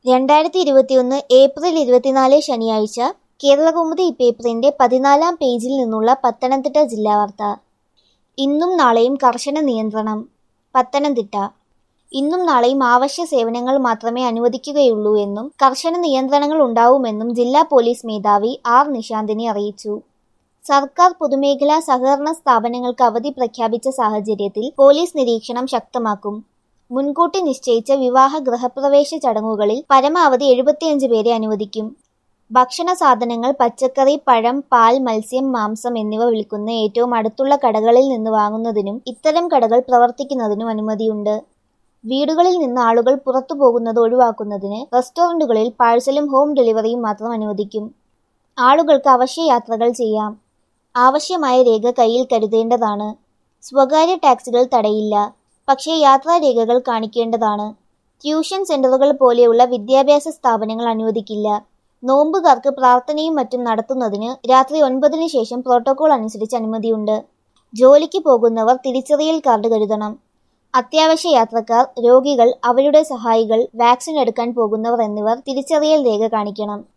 രണ്ടായിരത്തി ഇരുപത്തിയൊന്ന് ഏപ്രിൽ ഇരുപത്തിനാല് ശനിയാഴ്ച കേരളകൗമുദി പേപ്പറിന്റെ പതിനാലാം പേജിൽ നിന്നുള്ള പത്തനംതിട്ട ജില്ലാ വാർത്ത ഇന്നും നാളെയും കർശന നിയന്ത്രണം പത്തനംതിട്ട ഇന്നും നാളെയും ആവശ്യ സേവനങ്ങൾ മാത്രമേ അനുവദിക്കുകയുള്ളൂ എന്നും കർശന നിയന്ത്രണങ്ങൾ ഉണ്ടാവുമെന്നും ജില്ലാ പോലീസ് മേധാവി ആർ നിശാന്തിനി അറിയിച്ചു സർക്കാർ പൊതുമേഖലാ സഹകരണ സ്ഥാപനങ്ങൾക്ക് അവധി പ്രഖ്യാപിച്ച സാഹചര്യത്തിൽ പോലീസ് നിരീക്ഷണം ശക്തമാക്കും മുൻകൂട്ടി നിശ്ചയിച്ച വിവാഹ ഗൃഹപ്രവേശ ചടങ്ങുകളിൽ പരമാവധി എഴുപത്തിയഞ്ച് പേരെ അനുവദിക്കും ഭക്ഷണ സാധനങ്ങൾ പച്ചക്കറി പഴം പാൽ മത്സ്യം മാംസം എന്നിവ വിൽക്കുന്ന ഏറ്റവും അടുത്തുള്ള കടകളിൽ നിന്ന് വാങ്ങുന്നതിനും ഇത്തരം കടകൾ പ്രവർത്തിക്കുന്നതിനും അനുമതിയുണ്ട് വീടുകളിൽ നിന്ന് ആളുകൾ പുറത്തു പോകുന്നത് ഒഴിവാക്കുന്നതിന് റെസ്റ്റോറന്റുകളിൽ പാഴ്സലും ഹോം ഡെലിവറിയും മാത്രം അനുവദിക്കും ആളുകൾക്ക് അവശ്യ യാത്രകൾ ചെയ്യാം ആവശ്യമായ രേഖ കയ്യിൽ കരുതേണ്ടതാണ് സ്വകാര്യ ടാക്സികൾ തടയില്ല പക്ഷേ യാത്രാരേഖകൾ കാണിക്കേണ്ടതാണ് ട്യൂഷൻ സെന്ററുകൾ പോലെയുള്ള വിദ്യാഭ്യാസ സ്ഥാപനങ്ങൾ അനുവദിക്കില്ല നോമ്പുകാർക്ക് പ്രാർത്ഥനയും മറ്റും നടത്തുന്നതിന് രാത്രി ഒൻപതിന് ശേഷം പ്രോട്ടോകോൾ അനുസരിച്ച് അനുമതിയുണ്ട് ജോലിക്ക് പോകുന്നവർ തിരിച്ചറിയൽ കാർഡ് കരുതണം അത്യാവശ്യ യാത്രക്കാർ രോഗികൾ അവരുടെ സഹായികൾ വാക്സിൻ എടുക്കാൻ പോകുന്നവർ എന്നിവർ തിരിച്ചറിയൽ രേഖ കാണിക്കണം